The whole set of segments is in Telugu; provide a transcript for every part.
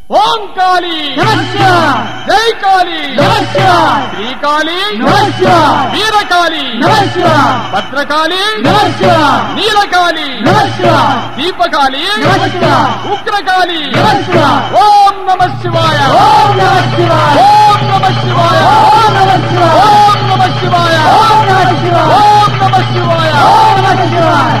ఓం కాళీ నమస్కార్ జై కాళీ నమస్కార్ శ్రీకాళీ నమస్కార్ వీరకాళి నమస్కార్ భద్రకాళి నమస్కార్ నీలకాళి నమస్కార్ దీపకాళి నమస్కార్ ఉగ్రకాళి నమస్కార్ ఓం నమ శివాయ ఓం నమ శివాయ ఓం నమ శివాయ ఓం నమ శివాయ ఓం నమ శివాయ ఓం నమ శివాయ ఓం నమ శివాయ ఓం నమ శివాయ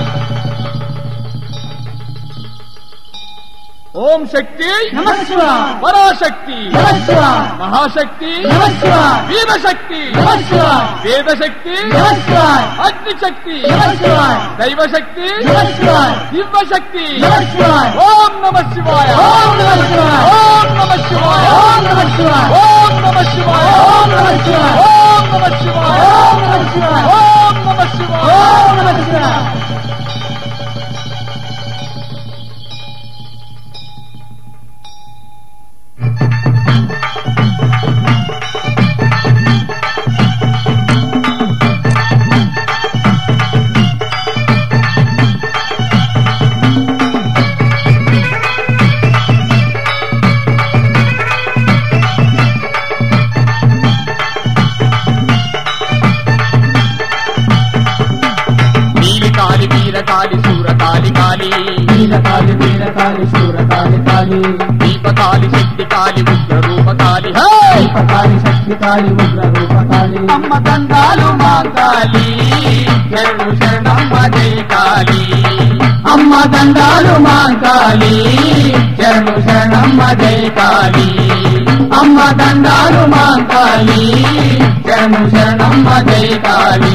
ఓం శక్తి నమ శివాయ పరాశక్తి నమ శివాయ మహాశక్తి నమ శివాయ వీరశక్తి నమ శివాయ వేదశక్తి నమ శివాయ అగ్నిశక్తి నమ శివాయ దైవశక్తి నమ శివాయ దివ్యశక్తి నమ శివాయ ఓం నమ శివాయ ఓం నమ శివాయ ఓం నమ శివాయ ఓం నమ శివాయ ఓం నమ శివాయ ఓం నమ శివాయ ఓం నమ శివాయ ఓం నమ శివాయ ఓం నమ శివాయ ఓం నమ శివాయ నీలికాలి వీరకాలి సూరకాలి కాలి నీలకాలి నీలకాలి శూరకాలి కాలి దీపకాలి శక్తి కాలి ఉగ్ర రూపకాలి దీపకాలి శక్తి కాలి ఉగ్ర రూపకాలి అమ్మ దండాలు మా కాలి శరణు శరణమ్మ జై కాలి అమ్మ దండాలు కాలి శరణు శరణమ్మ జై కాలి అమ్మ దండాలు మా కాలి శరణు శరణమ్మ జై కాలి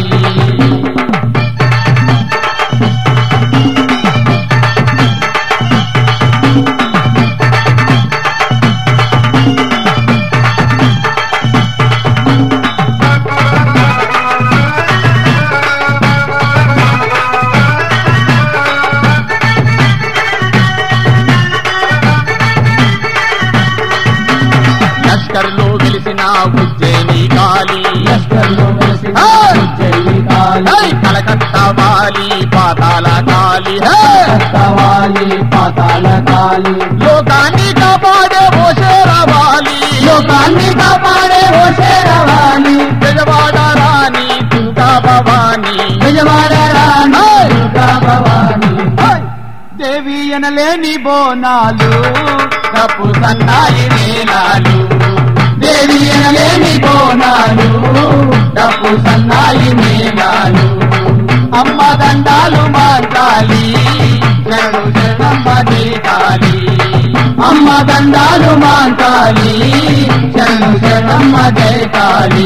లష్కర్లో వెలిసిన ఉజ్జయిని కాలి లష్కర్లో వెలిసిన ఉజ్జయిని కాలి హై! కలకత్తా వాలి పాతాల కాలి హై! కట్టవాలి పాతాల కాలి లోకాన్ని కాపాడే ఓషేరవాలి లోకాన్ని కాపాడే ఓ శేరవాణి బెజవాడ రాణి దుర్గా భవాని విజయవాడ రాణి దుర్గా భవాని దేవి అనలేని బోనాలు తప్పు సన్నాయి మేళాలు దేవి అనలేని బోనాలు డప్పు సన్నాయి మేళాలు అమ్మ దండాలు మార్గాలి శరణు శరణమ్మ దేగాలి అమ్మ దండాలు మాంకాలి శరణు శరణమ్మ జయకాలి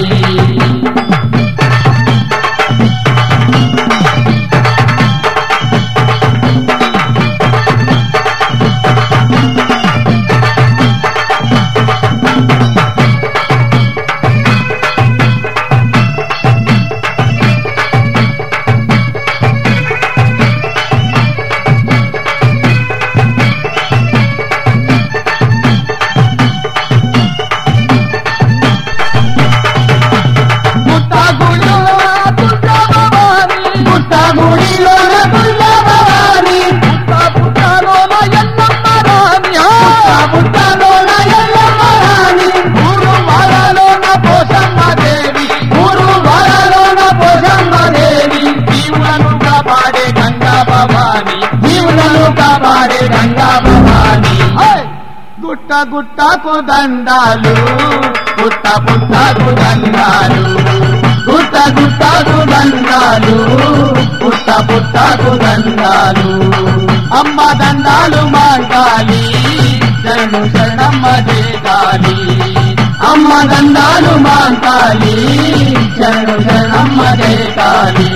పుట్టగుడిలో దుర్గా భవాని పుట్ట గుడిలోన దుర్గా భవాని పుట్ట పుట్టలోన ఎల్లమ్మ రాణి పుట్ట పుట్టలోన ఎల్లమ్మ రాణి ఊరు వాడలోన పోషమ్మ దేవి ఊరు వాడలోన పోషమ్మ దేవి జీవులను కాపాడే గంగా భవాని జీవులను కాపాడే గంగా భవాని గుట్ట గుట్టకు దండాలు పుట్ట పుట్టకు దండాలు గుట్ట గుట్టకు దండాలు పుట్ట పుట్టకు దండాలు అమ్మ దండాలు మాంగాలి శరణు శరణమ్మ దేగాలి అమ్మ దండాలు మాంకాలి శరణు శరణమ్మ దేగాలి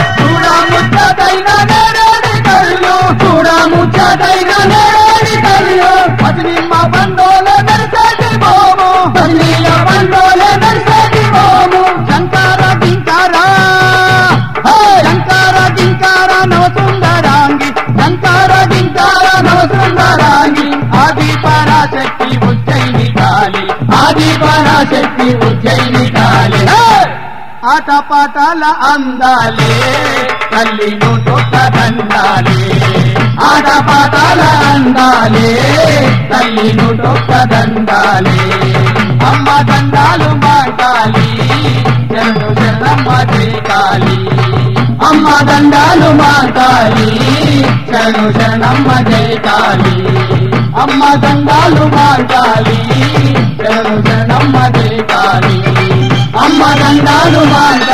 చూడా ముచ్చటైన నేరేడి కళ్ళు చూడా ముచ్చటైన నేరేడి కళ్ళు శక్తి పరాశక్తి ఉజ్జయిని కాళి ఆటపాటాల అందాలే తల్లి నూటొక్క దండాలే ఆట పాటాల అందాలే తల్లి నూటొక్క దండాలే అమ్మ దండాలు మాటాలి శరణు శరణమ్మ కాళీ అమ్మ దండాలు మా కాళి శరణు శరణమ్మ జయ కాళీ అమ్మ దండాలు మాటాలి శరణు శరణమ్మ జయ కాళీ అమ్మ దండాలు మా